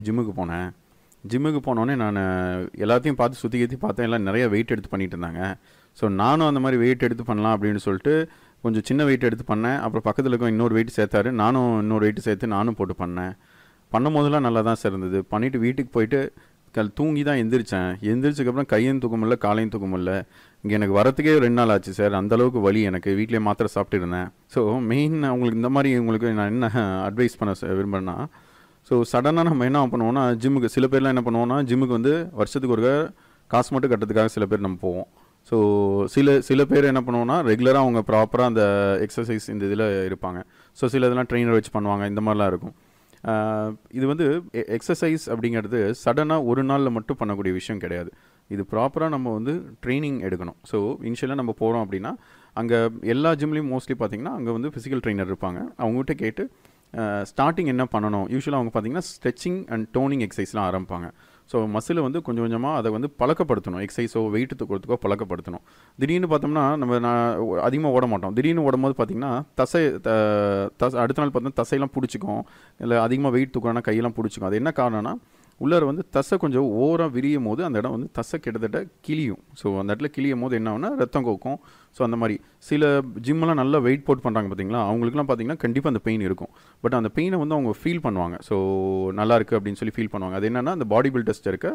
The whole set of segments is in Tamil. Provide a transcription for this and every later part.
ஜிம்முக்கு போனேன் ஜிம்முக்கு போனோடனே நான் எல்லாத்தையும் பார்த்து சுற்றி கத்தி பார்த்தேன் எல்லாம் நிறைய வெயிட் எடுத்து பண்ணிட்டு இருந்தாங்க ஸோ நானும் அந்த மாதிரி வெயிட் எடுத்து பண்ணலாம் அப்படின்னு சொல்லிட்டு கொஞ்சம் சின்ன வெயிட் எடுத்து பண்ணேன் அப்புறம் பக்கத்தில் இருக்க இன்னொரு வெயிட் சேர்த்தாரு நானும் இன்னொரு வெயிட் சேர்த்து நானும் போட்டு பண்ணேன் பண்ணும் போதெல்லாம் நல்லா தான் சார் இருந்தது பண்ணிவிட்டு வீட்டுக்கு போயிட்டு கல் தூங்கி தான் எந்திரிச்சேன் எந்திரிச்சதுக்கப்புறம் கையும் தூக்க முடியல காலையும் தூக்க முடியல இங்கே எனக்கு வரத்துக்கே ரெண்டு நாள் ஆச்சு சார் அந்த அளவுக்கு வலி எனக்கு வீட்டிலே மாத்திரை சாப்பிட்டு இருந்தேன் ஸோ மெயின் உங்களுக்கு இந்த மாதிரி உங்களுக்கு நான் என்ன அட்வைஸ் பண்ண ச- விரும்புறேன்னா ஸோ சடனாக நம்ம என்ன பண்ணுவோம்னா ஜிம்முக்கு சில பேர்லாம் என்ன பண்ணுவோம்னா ஜிம்முக்கு வந்து வருஷத்துக்கு ஒரு காசு மட்டும் கட்டுறதுக்காக சில பேர் நம்ம போவோம் ஸோ சில சில பேர் என்ன பண்ணுவோம்னா ரெகுலராக அவங்க ப்ராப்பராக அந்த எக்ஸசைஸ் இந்த இதில் இருப்பாங்க ஸோ சில இதெல்லாம் ட்ரெயினர் வச்சு பண்ணுவாங்க இந்த மாதிரிலாம் இருக்கும் ஆஹ் இது வந்து எக்ஸசைஸ் அப்படிங்கிறது சடனாக ஒரு நாளில் மட்டும் பண்ணக்கூடிய விஷயம் கிடையாது இது ப்ராப்பராக நம்ம வந்து ட்ரைனிங் எடுக்கணும் ஸோ இனிஷியலாக நம்ம போகிறோம் அப்படின்னா அங்கே எல்லா ஜிம்லேயும் மோஸ்ட்லி பார்த்தீங்கன்னா அங்கே வந்து ஃபிசிக்கல் ட்ரெயினர் இருப்பாங்க அவங்ககிட்ட கேட்டு ஸ்டார்டிங் என்ன பண்ணணும் யூஸ்வலாக அவங்க பார்த்தீங்கன்னா ஸ்ட்ரெச்சிங் அண்ட் டோனிங் எக்ஸசைஸ்லாம் ஆரம்பிப்பாங்க ஸோ மசிலை வந்து கொஞ்சம் கொஞ்சமாக அதை வந்து பழக்கப்படுத்தணும் எக்ஸசைஸோ வெயிட் தூக்கிறதுக்கோ பழக்கப்படுத்தணும் திடீர்னு பார்த்தோம்னா நம்ம நான் அதிகமாக ஓட மாட்டோம் திடீர்னு ஓடும்போது பார்த்தீங்கன்னா தசை த தசை அடுத்த நாள் பார்த்தா தசையெல்லாம் பிடிச்சிக்கும் இல்லை அதிகமாக வெயிட் தூக்குறோன்னா கையெல்லாம் பிடிச்சிக்கும் அது என்ன காரணம்னா உள்ளார வந்து தசை கொஞ்சம் ஓவராக விரியும் போது அந்த இடம் வந்து தசை கிட்டத்தட்ட கிளியும் ஸோ அந்த இடத்துல கிளியும் போது என்ன ஆகும்னா ரத்தம் கோக்கும் ஸோ அந்த மாதிரி சில ஜிம்மெல்லாம் நல்லா வெயிட் போட்டு பண்ணுறாங்க பார்த்தீங்களா அவங்களுக்குலாம் பார்த்தீங்கன்னா கண்டிப்பாக அந்த பெயின் இருக்கும் பட் அந்த பெயினை வந்து அவங்க ஃபீல் பண்ணுவாங்க ஸோ நல்லா இருக்குது அப்படின்னு சொல்லி ஃபீல் பண்ணுவாங்க அது என்னென்னா அந்த பாடி பில்டர்ஸ்ட் இருக்க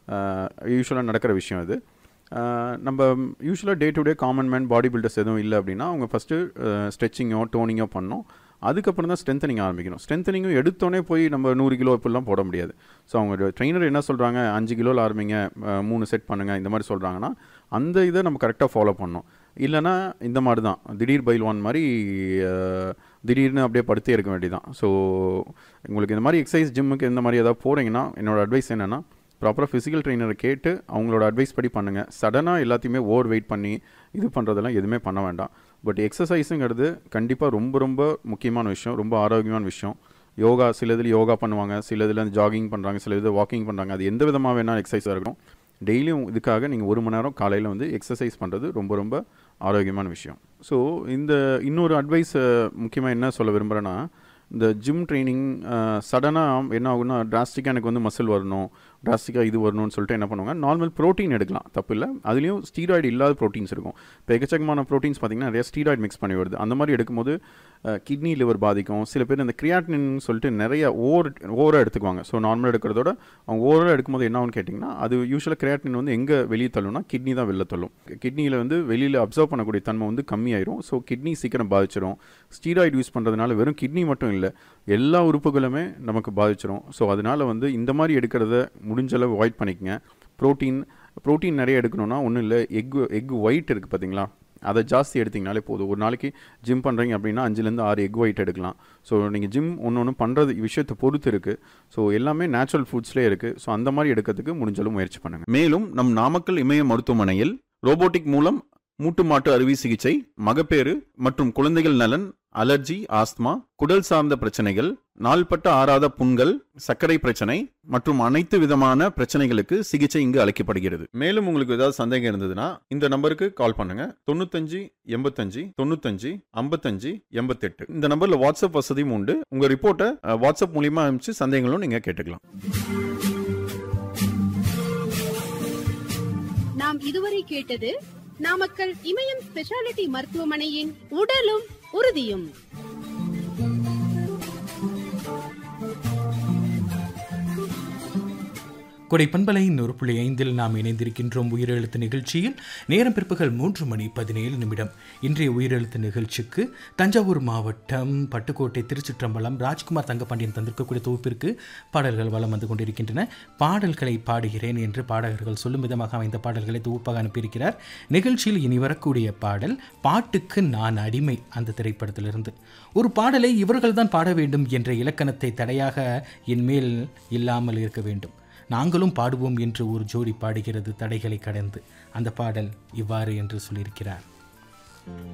யூஸ்வலாக நடக்கிற விஷயம் அது ஆஹ் நம்ம யூஸ்வலாக day to day common man body builders எதுவும் இல்லை அப்படின்னா அவங்க ஃபஸ்ட்டு ஸ்ட்ரெச்சிங்கோ டோனிங்கோ பண்ணணும் அதுக்கப்புறம் தான் ஸ்ட்ரென்த்தனிங் ஆரம்பிக்கணும் ஸ்ட்ரென்த்தனிங்கும் எடுத்தோடனே போய் நம்ம நூறு கிலோ இப்படிலாம் போட முடியாது ஸோ அவங்க ட்ரெயினர் என்ன சொல்கிறாங்க அஞ்சு கிலோவில் ஆரம்பிங்க அஹ் மூணு செட் பண்ணுங்கள் இந்த மாதிரி சொல்கிறாங்கன்னா அந்த இதை நம்ம கரெக்டாக ஃபாலோ பண்ணணும் இல்லைன்னா இந்த மாதிரி தான் திடீர் பைல்வான் மாதிரி அஹ், திடீர்னு அப்படியே படுத்தே இருக்க வேண்டியதான் ஸோ உங்களுக்கு இந்த மாதிரி எக்ஸசைஸ் ஜிம்முக்கு இந்த மாதிரி ஏதாவது போகிறீங்கன்னா என்னோட அட்வைஸ் என்னென்னா ப்ராப்பராக ஃபிசிக்கல் ட்ரெயினரை கேட்டு அவங்களோட அட்வைஸ் படி பண்ணுங்கள் சடனாக எல்லாத்தையுமே ஓவர் வெயிட் பண்ணி இது பண்ணுறதெல்லாம் எதுவுமே பண்ண வேண்டாம் பட் எக்ஸசைஸுங்கிறது கண்டிப்பாக ரொம்ப ரொம்ப முக்கியமான விஷயம் ரொம்ப ஆரோக்கியமான விஷயம் யோகா சில இதில் யோகா பண்ணுவாங்க சில இதில் ஜாகிங் பண்ணுறாங்க சில இது வாக்கிங் பண்ணுறாங்க அது எந்த விதமாக வேணால் எக்ஸசைஸாக இருக்கணும் டெய்லியும் இதுக்காக நீங்கள் ஒரு மணி நேரம் காலையில் வந்து எக்ஸசைஸ் பண்ணுறது ரொம்ப ரொம்ப ஆரோக்கியமான விஷயம் ஸோ இந்த இன்னொரு அட்வைஸ் முக்கியமாக என்ன சொல்ல விரும்புகிறேன்னா இந்த ஜிம் ட்ரைனிங் சடனாக என்ன ஆகும்னா டிராஸ்டிக்காக எனக்கு வந்து மசில் வரணும் டிராஸ்டிக்காக இது வரணும்னு சொல்லிட்டு என்ன பண்ணுவாங்க நார்மல் ப்ரோட்டீன் எடுக்கலாம் தப்பு இல்லை அதுலேயும் ஸ்டீராய்டு இல்லாத ப்ரோட்டீன்ஸ் இருக்கும் இப்போ எக்கச்சக்கமான ப்ரோட்டீன்ஸ் பார்த்தீங்கன்னா நிறைய ஸ்டீராய்டு மிக்ஸ் பண்ணி வருது அந்த மாதிரி எடுக்கும்போது கிட்னி லிவர் பாதிக்கும் சில பேர் இந்த கிரியாட்டின் சொல்லிட்டு நிறைய ஓவர் ஓவராக எடுத்துக்குவாங்க ஸோ நார்மலாக எடுக்கிறதோட அவங்க ஓவராக எடுக்கும்போது என்ன ஆகும்னு கேட்டிங்கன்னா அது யூஸ்வலாக கிரியாட்டின் வந்து எங்கே வெளியே தள்ளும்னா கிட்னி தான் வெளில தள்ளும் கிட்னியில் வந்து வெளியில் அப்சர்வ் பண்ணக்கூடிய தன்மை வந்து கம்மியாயிரும் ஸோ கிட்னி சீக்கிரம் பாதிச்சிரும் ஸ்டீராய்டு யூஸ் பண்ணுறதுனால வெறும் கிட்னி மட்டும் இல்லை எல்லா உறுப்புகளுமே நமக்கு பாதிச்சிரும் ஸோ அதனால வந்து இந்த மாதிரி எடுக்கிறத முடிஞ்ச அளவு அவாய்ட் பண்ணிக்கங்க ப்ரோட்டீன் ப்ரோட்டீன் நிறைய எடுக்கணும்னா ஒன்றும் இல்லை எக் எக் ஒயிட் இருக்குது பார்த்தீங்களா அதை ஜாஸ்தி எடுத்தீங்கனாலே போதும் ஒரு நாளைக்கு ஜிம் பண்ணுறீங்க அப்படின்னா அஞ்சுலேருந்து ஆறு எக் ஒயிட் எடுக்கலாம் ஸோ நீங்கள் ஜிம் ஒன்று ஒன்று பண்ணுறது விஷயத்தை பொறுத்து இருக்குது ஸோ எல்லாமே நேச்சுரல் ஃபுட்ஸ்லேயே இருக்குது ஸோ அந்த மாதிரி எடுக்கிறதுக்கு முடிஞ்சளவு முயற்சி பண்ணுங்கள் மேலும் நம் நாமக்கல் இமய மருத்துவமனையில் ரோபோட்டிக் மூலம் மூட்டு மாட்டு அறுவை சிகிச்சை மகப்பேறு மற்றும் குழந்தைகள் நலன் அலர்ஜி ஆஸ்துமா குடல் சார்ந்த பிரச்சனைகள் நாள்பட்ட ஆறாத புண்கள் சர்க்கரை பிரச்சனை மற்றும் அனைத்து விதமான பிரச்சனைகளுக்கு சிகிச்சை இங்கு அளிக்கப்படுகிறது மேலும் உங்களுக்கு ஏதாவது சந்தேகம் இருந்ததுன்னா இந்த நம்பருக்கு கால் பண்ணுங்க தொண்ணூத்தஞ்சு எண்பத்தஞ்சு தொண்ணூத்தஞ்சு ஐம்பத்தஞ்சு எண்பத்தெட்டு இந்த நம்பர்ல வாட்ஸ்அப் வசதியும் உண்டு உங்க ரிப்போர்ட்டை அஹ், வாட்ஸ்அப் மூலியமா அனுப்பிச்சு சந்தேகங்களும் நீங்க கேட்டுக்கலாம் நாம் இதுவரை கேட்டது நாமக்கல் இமயம் ஸ்பெஷாலிட்டி மருத்துவமனையின் உடலும் உறுதியும் கொடை பண்பலை நூறு புள்ளி ஐந்தில் நாம் இணைந்திருக்கின்றோம் உயிரெழுத்து நிகழ்ச்சியில் நேரம் பிற்பகல் மூன்று மணி பதினேழு நிமிடம் இன்றைய உயிரெழுத்து நிகழ்ச்சிக்கு தஞ்சாவூர் மாவட்டம் பட்டுக்கோட்டை திருச்சிற்றம்பலம் ராஜ்குமார் தங்கப்பாண்டியன் தந்திருக்கக்கூடிய தொகுப்பிற்கு பாடல்கள் வலம் வந்து கொண்டிருக்கின்றன பாடல்களை பாடுகிறேன் என்று பாடகர்கள் சொல்லும் விதமாக அமைந்த பாடல்களை தொகுப்பாக அனுப்பியிருக்கிறார் நிகழ்ச்சியில் இனி வரக்கூடிய பாடல் பாட்டுக்கு நான் அடிமை அந்த திரைப்படத்திலிருந்து ஒரு பாடலை இவர்கள்தான் பாட வேண்டும் என்ற இலக்கணத்தை தடையாக என்மேல் இல்லாமல் இருக்க வேண்டும் நாங்களும் பாடுவோம் என்று ஒரு ஜோடி பாடுகிறது தடைகளை கடந்து அந்த பாடல் இவ்வாறு என்று சொல்லியிருக்கிறார்